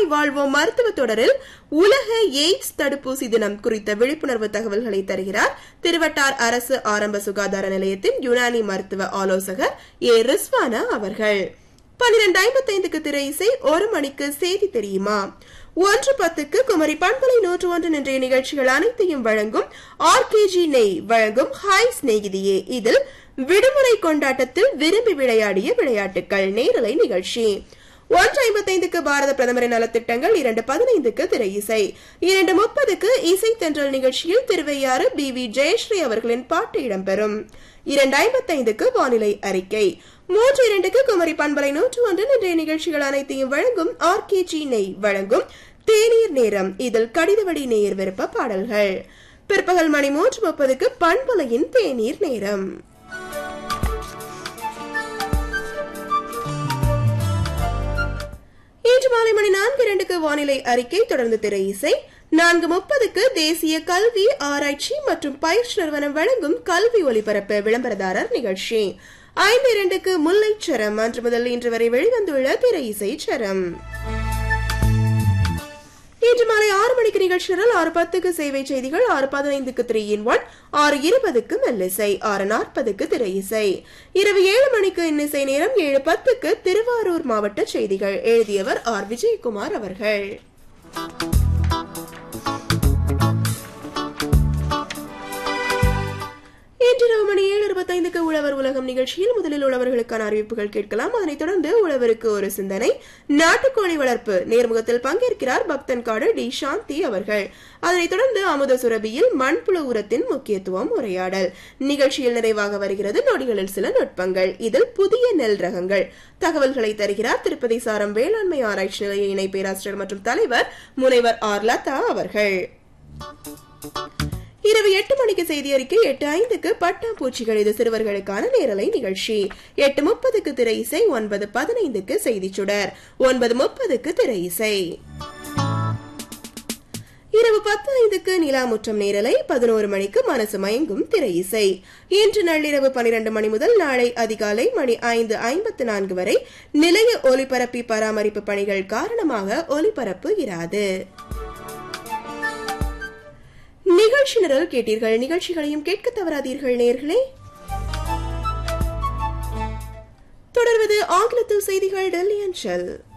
நலமாய் வாழ்வோம் மருத்துவ தொடரில் உலக எய்ட்ஸ் தடுப்பூசி தினம் குறித்த விழிப்புணர்வு தகவல்களை தருகிறார் திருவட்டார் அரசு ஆரம்ப சுகாதார நிலையத்தின் யுனானி மருத்துவ ஆலோசகர் ஏ ரிஸ்வானா அவர்கள் பன்னிரண்டு ஐம்பத்தைந்துக்கு திரை இசை ஒரு மணிக்கு செய்தி தெரியுமா ஒன்று பத்துக்கு குமரி பண்பலை நூற்று ஒன்று இன்றைய நிகழ்ச்சிகள் அனைத்தையும் வழங்கும் ஆர்கேஜி நெய் வழங்கும் ஹாய் சிநேகிதியே இதில் விடுமுறை கொண்டாட்டத்தில் விரும்பி விளையாடிய விளையாட்டுகள் நேரலை நிகழ்ச்சி ஒன்று ஐம்பத்தைந்துக்கு பாரத பிரதமரின் நலத்திட்டங்கள் இரண்டு பதினைந்துக்கு திரை இசை இரண்டு முப்பதுக்கு இசை தென்றல் நிகழ்ச்சியில் திருவையாறு பி வி ஜெயஸ்ரீ அவர்களின் பாட்டு இடம்பெறும் இரண்டு ஐம்பத்தைந்துக்கு வானிலை அறிக்கை மூன்று இரண்டுக்கு குமரி பண்பலை நூற்று ஒன்றில் இன்றைய நிகழ்ச்சிகள் அனைத்தையும் வழங்கும் ஆர்கேஜி நெய் வழங்கும் தேநீர் நேரம் இதில் கடிதவடி நேயர் விருப்ப பாடல்கள் பிற்பகல் மணி மூன்று முப்பதுக்கு பண்பலையின் தேநீர் நேரம் இன்று மாலை மணி நான்கு இரண்டுக்கு வானிலை அறிக்கை தொடர்ந்து திரை இசை நான்கு முப்பதுக்கு தேசிய கல்வி ஆராய்ச்சி மற்றும் பயிற்சி நிறுவனம் வழங்கும் கல்வி ஒலிபரப்பு விளம்பரதாரர் நிகழ்ச்சி ஐந்து இரண்டுக்கு முல்லைச்சரம் அன்று முதல் இன்று வரை வெளிவந்துள்ள திரை இசை சரம் இன்று மாலை ஆறு மணிக்கு நிகழ்ச்சி நிரல் ஆறு பத்துக்கு சேவை செய்திகள் ஆறு பதினைந்துக்கு த்ரீ இன் ஒன் ஆறு இருபதுக்கு மெல்லிசை ஆறு நாற்பதுக்கு திரை இசை இரவு ஏழு மணிக்கு இன்னிசை நேரம் ஏழு பத்துக்கு திருவாரூர் மாவட்ட செய்திகள் எழுதியவர் ஆர் விஜயகுமார் அவர்கள் இன்றிரவு மணி ஏழு இருபத்தைந்துக்கு உழவர் உலகம் நிகழ்ச்சியில் முதலில் உழவர்களுக்கான அறிவிப்புகள் கேட்கலாம் அதனைத் தொடர்ந்து உழவருக்கு ஒரு சிந்தனை நாட்டுக்கோழி வளர்ப்பு நேர்முகத்தில் பங்கேற்கிறார் பக்தன்காடு டி சாந்தி அவர்கள் அதனைத் தொடர்ந்து அமுத சுரபியில் மண்புழு உரத்தின் முக்கியத்துவம் உரையாடல் நிகழ்ச்சியில் நிறைவாக வருகிறது நொடிகளில் சில நுட்பங்கள் இதில் புதிய நெல் ரகங்கள் தகவல்களை தருகிறார் திருப்பதி சாரம் வேளாண்மை ஆராய்ச்சி நிலைய இணை பேராசிரியர் மற்றும் தலைவர் முனைவர் ஆர் லதா அவர்கள் இரவு எட்டு மணிக்கு செய்தி அறிக்கை எட்டு ஐந்துக்கு பட்டாம்பூச்சிகள் இது சிறுவர்களுக்கான நேரலை நிகழ்ச்சி எட்டு முப்பதுக்கு திரை இசை ஒன்பது பதினைந்துக்கு செய்தி சுடர் ஒன்பது முப்பதுக்கு திரை இசை இரவு பத்து ஐந்துக்கு நிலாமுற்றம் நேரலை பதினோரு மணிக்கு மனசு மயங்கும் திரை இசை இன்று நள்ளிரவு பனிரெண்டு மணி முதல் நாளை அதிகாலை மணி ஐந்து ஐம்பத்து நான்கு வரை நிலைய ஒலிபரப்பி பராமரிப்பு பணிகள் காரணமாக ஒலிபரப்பு இராது நிகழ்ச்சி நிரல் கேட்டீர்கள் நிகழ்ச்சிகளையும் கேட்க தவறாதீர்கள் நேர்களே தொடர்வது ஆங்கிலத்தில் செய்திகள் டெல்லி அஞ்சல்